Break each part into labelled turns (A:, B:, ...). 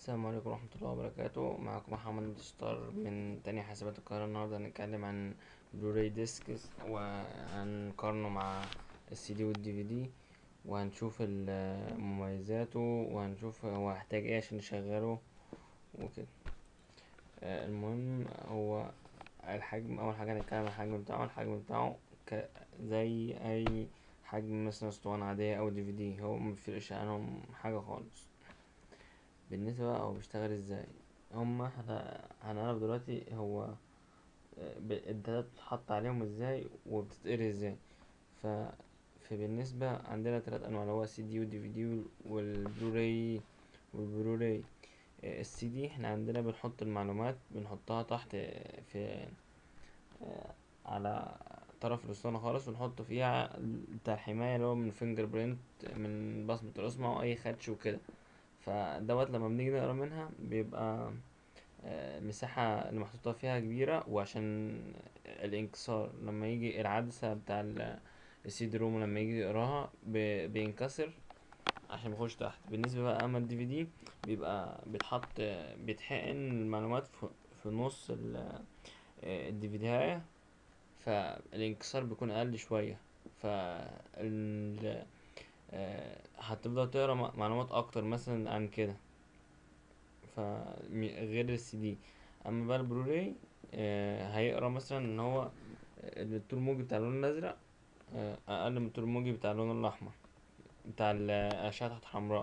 A: السلام عليكم ورحمة الله وبركاته معكم محمد ستار من تانية حاسبات القاهرة النهاردة هنتكلم عن بلوراي ديسكس وهنقارنه مع السي دي والدي في دي وهنشوف ال- مميزاته وهنشوف هو هيحتاج ايه عشان نشغله وكده آه، المهم هو الحجم أول حاجة هنتكلم عن الحجم بتاعه الحجم بتاعه ك زي أي حجم مثلا اسطوانة عادية أو دي في دي هو مبيفرقش عنهم حاجة خالص بالنسبة بقى هو بيشتغل ازاي هما احنا هنعرف دلوقتي هو آه، ب- الداتا بتتحط عليهم ازاي وبتتقري ازاي ف فبالنسبة عندنا تلات أنواع اللي هو السي دي والدي في دي والبلوراي والبلوراي آه، السي دي احنا عندنا بنحط المعلومات بنحطها تحت آه، في آه، على طرف الاسطوانة خالص ونحط فيها بتاع الحماية اللي هو من فينجر برينت من بصمة الأصبع وأي خدش وكده فدوت لما بنيجي نقرا منها بيبقى آه، المساحة اللي محطوطة فيها كبيرة وعشان الانكسار لما يجي العدسة بتاع السي دي روم لما يجي يقراها ب- بينكسر عشان بيخش تحت بالنسبة بقى اما الدي في دي بيبقى بيتحط آه، بيتحقن المعلومات في في نص الدي في دي فالانكسار بيكون اقل شوية ف ال- آه، هتفضل تقرا م- معلومات اكتر مثلا عن كده ف م- غير السي دي اما بقى البلوراي آه، هيقرا مثلا ان هو الطول الموجي بتاع اللون الازرق آه، اقل من الطول الموجي بتاع اللون الاحمر بتاع الاشعه تحت الحمراء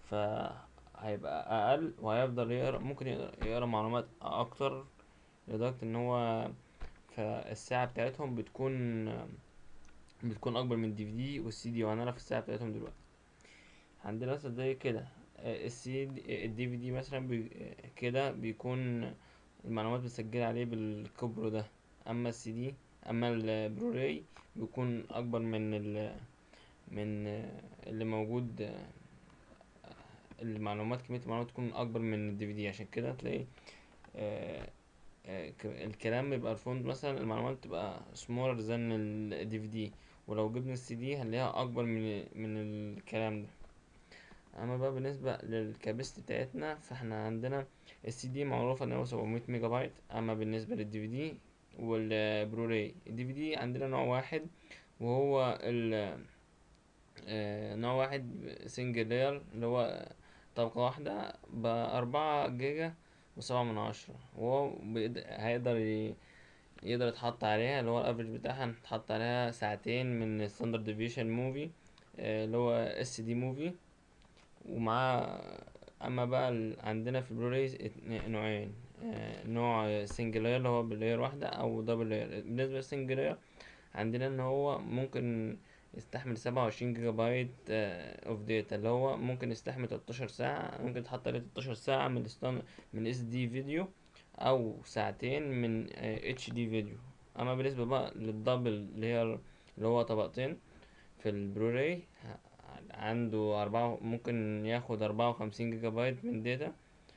A: فهيبقى اقل وهيفضل يقرا ممكن يقرا, يقرا معلومات اكتر لدرجه ان هو فالساعه بتاعتهم بتكون بتكون اكبر من الدي في دي والسي دي وهنعرف الساعه بتاعتهم دلوقتي عندنا مثلا زي كده السي الدي في دي مثلا بي كده بيكون المعلومات مسجلة عليه بالكبر ده اما السي دي اما البلوراي بيكون اكبر من ال من اللي موجود المعلومات كمية المعلومات تكون اكبر من الدي في دي عشان كده تلاقي آه، آه، ك- الكلام بيبقى الفونت مثلا المعلومات تبقى smaller than الدي في دي ولو جبنا السي دي هنلاقيها اكبر من من الكلام ده اما بقى بالنسبه للكاباسيتي بتاعتنا فاحنا عندنا السي دي معروفه ان هو 700 ميجا بايت اما بالنسبه للدي في دي والبلوراي الدي في دي عندنا نوع واحد وهو ال آه، نوع واحد سنجل لاير اللي هو طبقة واحدة بأربعة جيجا وسبعة من عشرة وهو بيقد- هيقدر ي- يقدر يتحط عليها اللي هو الافريج بتاعها نتحط عليها ساعتين من ستاندرد ديفيشن موفي اللي هو اس دي موفي ومعاه اما بقى ال- عندنا في البلوراي اتن- نوعين آه، نوع سنجل لاير اللي هو بلاير واحدة او دبل لاير بالنسبة للسنجل لاير عندنا ان هو ممكن يستحمل سبعة وعشرين جيجا بايت اوف داتا اللي هو ممكن يستحمل 13 ساعة ممكن تحط عليه 13 ساعة من الستان من اس دي فيديو او ساعتين من اتش دي فيديو اما بالنسبة بقى للدبل اللي هي اللي هو طبقتين في البلوراي ه- عنده أربعة ممكن ياخد أربعة وخمسين جيجا بايت من داتا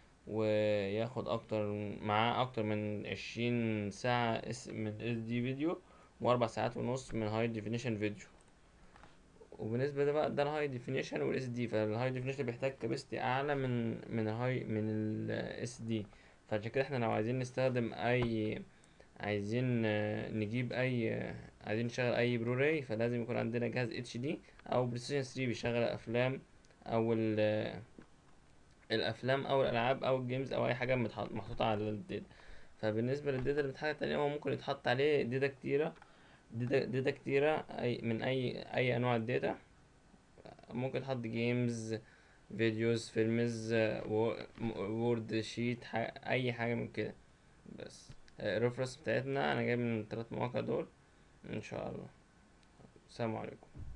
A: وياخد أكتر معاه أكتر من عشرين ساعة اس من اس دي فيديو وأربع ساعات ونص من هاي ديفينيشن فيديو وبالنسبة ده بقى ده الهاي ديفينيشن والاس دي فالهاي ديفينيشن بيحتاج كاباسيتي أعلى من من الهاي من الاس دي فعشان كده احنا لو عايزين نستخدم أي عايزين آه، نجيب اي آه، عايزين نشغل اي بلوراي فلازم يكون عندنا جهاز اتش دي او بلاي ستيشن 3 بيشغل الافلام او ال- آه، الافلام او الالعاب او الجيمز او اي حاجه متح- محطوطه على الداتا فبالنسبه للداتا اللي بتتحط عليه هو ممكن يتحط عليه داتا كتيره داتا داتا كتيره اي من اي اي انواع الداتا ممكن يتحط جيمز فيديوز فيلمز وورد شيت اي حاجه من كده بس الريفرنس بتاعتنا انا جايب من الثلاث مواقع دول ان شاء الله السلام عليكم